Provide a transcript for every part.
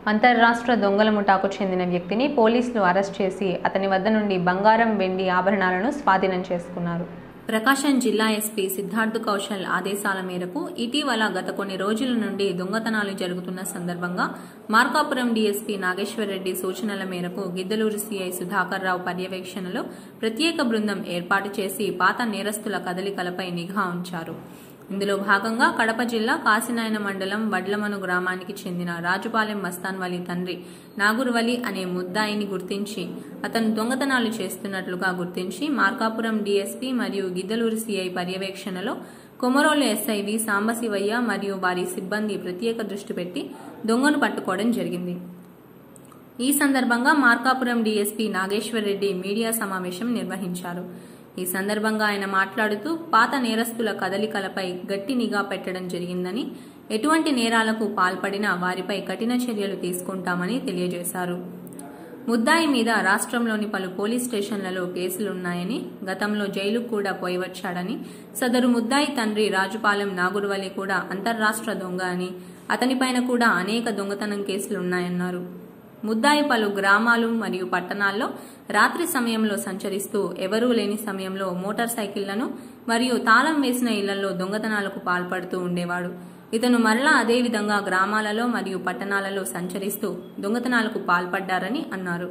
అంతర్రాష్ట్ర దొంగల ముఠాకు చెందిన వ్యక్తిని పోలీసులు అరెస్ట్ చేసి అతని వద్ద నుండి బంగారం వెండి ఆభరణాలను స్వాధీనం చేసుకున్నారు ప్రకాశం జిల్లా ఎస్పీ సిద్ధార్థ్ కౌశల్ ఆదేశాల మేరకు ఇటీవల గత కొన్ని రోజుల నుండి దొంగతనాలు జరుగుతున్న సందర్భంగా మార్కాపురం డీఎస్పీ నాగేశ్వరరెడ్డి సూచనల మేరకు గిద్దలూరు సీఐ సుధాకర్ రావు పర్యవేక్షణలో ప్రత్యేక బృందం ఏర్పాటు చేసి పాత నేరస్తుల కదలికలపై నిఘా ఉంచారు ఇందులో భాగంగా కడప జిల్లా కాసినాయన మండలం వడ్లమను గ్రామానికి చెందిన రాజుపాలెం మస్తాన్ వలి తండ్రి నాగురువలి అనే ముద్దాయిని గుర్తించి అతను దొంగతనాలు చేస్తున్నట్లుగా గుర్తించి మార్కాపురం డీఎస్పీ మరియు గిద్దలూరు సీఐ పర్యవేక్షణలో కొమరోలు ఎస్ఐ వి సాంబశివయ్య మరియు వారి సిబ్బంది ప్రత్యేక దృష్టి పెట్టి దొంగను పట్టుకోవడం జరిగింది ఈ సందర్భంగా మార్కాపురం డీఎస్పీ నాగేశ్వర్ రెడ్డి మీడియా సమావేశం నిర్వహించారు ఈ సందర్భంగా ఆయన మాట్లాడుతూ పాత నేరస్తుల కదలికలపై గట్టి నిఘా పెట్టడం జరిగిందని ఎటువంటి నేరాలకు పాల్పడినా వారిపై కఠిన చర్యలు తీసుకుంటామని తెలియజేశారు ముద్దాయి మీద రాష్ట్రంలోని పలు పోలీస్ స్టేషన్లలో కేసులున్నాయని గతంలో జైలుకు కూడా పోయి వచ్చాడని సదరు ముద్దాయి తండ్రి రాజుపాలెం నాగురువలి కూడా అంతర్రాష్ట్ర దొంగ అని అతనిపైన కూడా అనేక దొంగతనం కేసులున్నాయన్నారు ముద్దాయి పలు గ్రామాలు మరియు పట్టణాల్లో రాత్రి సమయంలో సంచరిస్తూ ఎవరూ లేని సమయంలో మోటార్ సైకిళ్లను మరియు తాళం వేసిన ఇళ్లలో దొంగతనాలకు పాల్పడుతూ ఉండేవాడు ఇతను మరలా అదే విధంగా గ్రామాలలో మరియు పట్టణాలలో సంచరిస్తూ దొంగతనాలకు పాల్పడ్డారని అన్నారు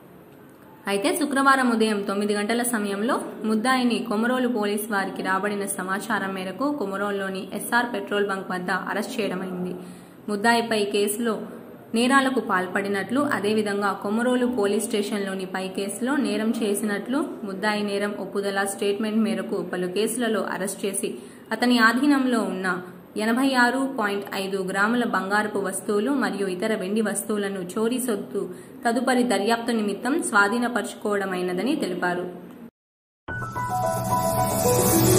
అయితే శుక్రవారం ఉదయం తొమ్మిది గంటల సమయంలో ముద్దాయిని కొమరోలు పోలీస్ వారికి రాబడిన సమాచారం మేరకు కొమరోలులోని ఎస్ఆర్ పెట్రోల్ బంక్ వద్ద అరెస్ట్ చేయడమైంది ముద్దాయిపై కేసులో నేరాలకు పాల్పడినట్లు అదేవిధంగా కొమరోలు పోలీస్ స్టేషన్లోని పై కేసులో నేరం చేసినట్లు ముద్దాయి నేరం ఒప్పుదల స్టేట్మెంట్ మేరకు పలు కేసులలో అరెస్ట్ చేసి అతని ఆధీనంలో ఉన్న ఎనభై ఆరు పాయింట్ ఐదు గ్రాముల బంగారపు వస్తువులు మరియు ఇతర వెండి వస్తువులను చోరీ సొత్తు తదుపరి దర్యాప్తు నిమిత్తం స్వాధీనపరచుకోవడమైనదని తెలిపారు